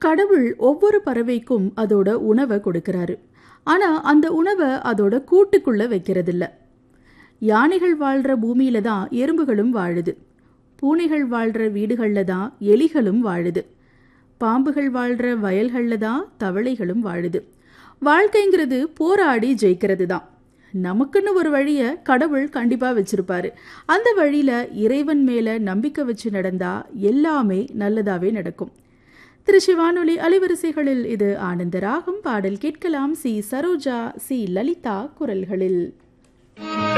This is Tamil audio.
கடவுள் ஒவ்வொரு பறவைக்கும் அதோட உணவை கொடுக்கறாரு ஆனா அந்த உணவை அதோட கூட்டுக்குள்ள வைக்கிறதில்ல யானைகள் வாழ்ற பூமியில தான் எறும்புகளும் வாழுது பூனைகள் வாழ்ற வீடுகள்ல தான் எலிகளும் வாழுது பாம்புகள் வாழ்ற வயல்கள்ல தான் தவளைகளும் வாழுது வாழ்க்கைங்கிறது போராடி ஜெயிக்கிறது தான் நமக்குன்னு ஒரு வழிய கடவுள் கண்டிப்பா வச்சிருப்பாரு அந்த வழியில இறைவன் மேல நம்பிக்கை வச்சு நடந்தா எல்லாமே நல்லதாவே நடக்கும் திருச்சி வானொலி அலைவரிசைகளில் இது ஆனந்த ராகம் பாடல் கேட்கலாம் சி சரோஜா சி லலிதா குரல்களில்